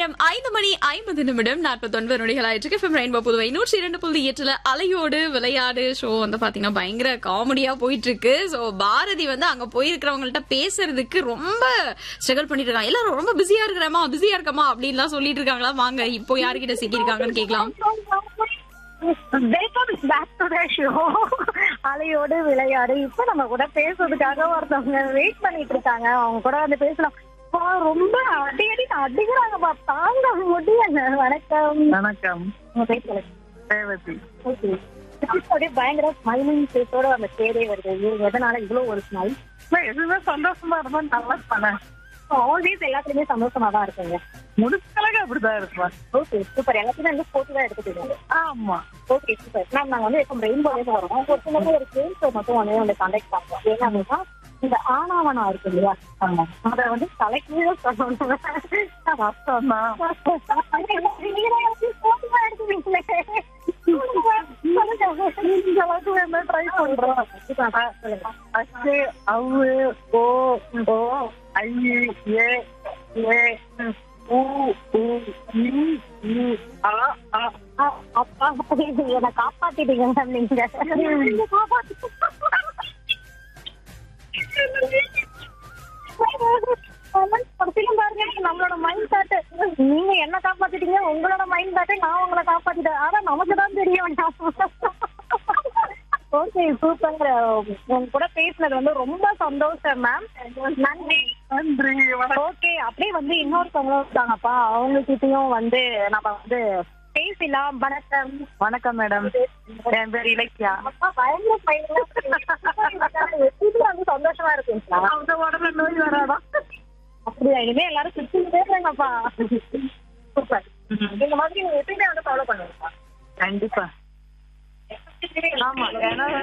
நேரம் ஐந்து மணி ஐம்பது நிமிடம் நாற்பத்தொன்பது நொடிகள் ஆயிட்டு எஃப்எம் ரெயின்போ புதுவை நூற்றி இரண்டு புள்ளி எட்டுல அலையோடு விளையாடு ஷோ வந்து பாத்தீங்கன்னா பயங்கர காமெடியா போயிட்டு இருக்கு சோ பாரதி வந்து அங்க போயிருக்கிறவங்கள்ட்ட பேசுறதுக்கு ரொம்ப ஸ்ட்ரகிள் பண்ணிட்டு இருக்காங்க எல்லாரும் ரொம்ப பிஸியா இருக்கிறமா பிஸியா இருக்கமா அப்படின்லாம் சொல்லிட்டு இருக்காங்களா வாங்க இப்போ யாருக்கிட்ட சிக்கியிருக்காங்கன்னு கேட்கலாம் welcome back to the show அலையோடு விளையாடு இப்ப நம்ம கூட பேசுறதுக்காக ஒருத்தவங்க வெயிட் பண்ணிட்டு இருக்காங்க அவங்க கூட வந்து பேசலாம் அப்பா, ரொம்ப அடி அடி அடிக்கிறாங்கப்பா தாங்க முடியல வணக்கம் வணக்கம் உங்க பேர் சொல்லுங்க ரேவதி ஓகே அப்படியே பயங்கர ஸ்மைலிங் ஃபேஸோட அந்த பேரே வருது இவங்க எதனால இவ்வளவு ஒரு ஸ்மைல் நான் எதுவுமே சந்தோஷமா இருப்பேன் நல்லா பண்ணேன் ஆல்வேஸ் எல்லாத்துலயுமே சந்தோஷமா தான் இருக்குங்க முடிச்சளவுக்கு அப்படிதான் இருப்பேன் ஓகே சூப்பர் எல்லாத்தையுமே வந்து போட்டு தான் எடுத்துக்கீங்க ஆமா ஓகே சூப்பர் மேம் நாங்க வந்து இப்போ ரெயின்போலேருந்து வரோம் ஒரு சின்னதாக ஒரு கேம் ஷோ மட்டும் வந்து வந்து கண்டக்ட் பண்ணுறோம் என்ன அப்படின்னா இந்த ஆனாவனா இருக்கு இல்லையா ஆமா அதை வந்து தலைக்கீழ சொல்லணும் கஷ்டம் தான் இந்த அளவுக்கு வேணா ட்ரை பண்றோம் அச்சு அவு ஓ ஓ ஐ ஏ ஏ ஊ ஊ இ இ ஆ ஆ அப்பா என்ன காப்பாத்திட்டீங்க மேம் நீங்க படத்திலும் பாருங்க நம்மளோட மைண்ட் தாட் நீங்க என்ன காப்பாத்திட்டீங்க உங்களோட மைண்ட் தாட்டை நான் உங்களை காப்பாத்திட்டேன் ஆனா நமக்கு தான் தெரியும் ஓகே சூப்பர் உங்க கூட பேசுனது வந்து ரொம்ப சந்தோஷம் மேம் நன்றி நன்றி வணக்கம் ஓகே அப்படியே வந்து இன்னொருத்தவங்களும் இருக்காங்கப்பா அவங்க கிட்டயும் வந்து நம்ம வந்து பேசலாம் வணக்கம் வணக்கம் மேடம் என் பேர் இலக்கியா அப்பா பயங்கர பையன் வந்து சந்தோஷமா இருக்குங்களா அவங்க உடம்புல நோய் வராதான் அப்படியா இனிமே எல்லாரும் சுத்தி பேசுறாங்கப்பா சூப்பர் இந்த மாதிரி நீங்க எப்பயுமே வந்து ஃபாலோ பண்ணுவீங்களா கண்டிப்பா ஆமா ஏன்னா